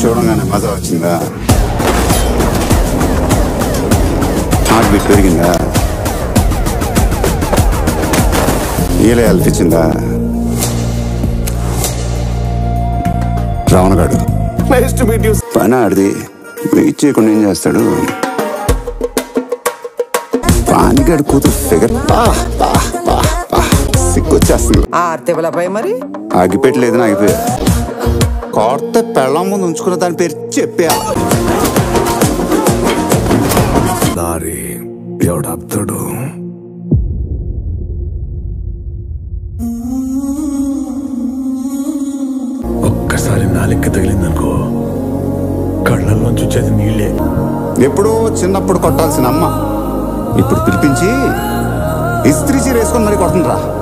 చూడంగానే మజా వచ్చిందా హార్ట్ బీట్ పెరిగిందా ఈలే అల్పించిందా రావణగాడు నైస్ టు మీట్ యూ పని ఆడిది వెయిట్ చేయకుండా ఏం చేస్తాడు పానిగాడు కూతురు ఫిగర్ సిగ్గొచ్చేస్తుంది ఆర్తిబలపై మరి ఆగిపెట్టలేదు ఆగిపోయా కొత్త పెళ్ళం ముందు ఉంచుకున్న దాని పేరు చెప్పా దారి ఎవడాపుతాడు ఒక్కసారి నాలిక్క తగిలిందనుకో కళ్ళల్లోంచి వచ్చేది నీళ్ళే ఎప్పుడో చిన్నప్పుడు కొట్టాల్సిన అమ్మ ఇప్పుడు పిలిపించి ఇస్త్రీ చీర వేసుకొని మరి కొడుతుండ్రా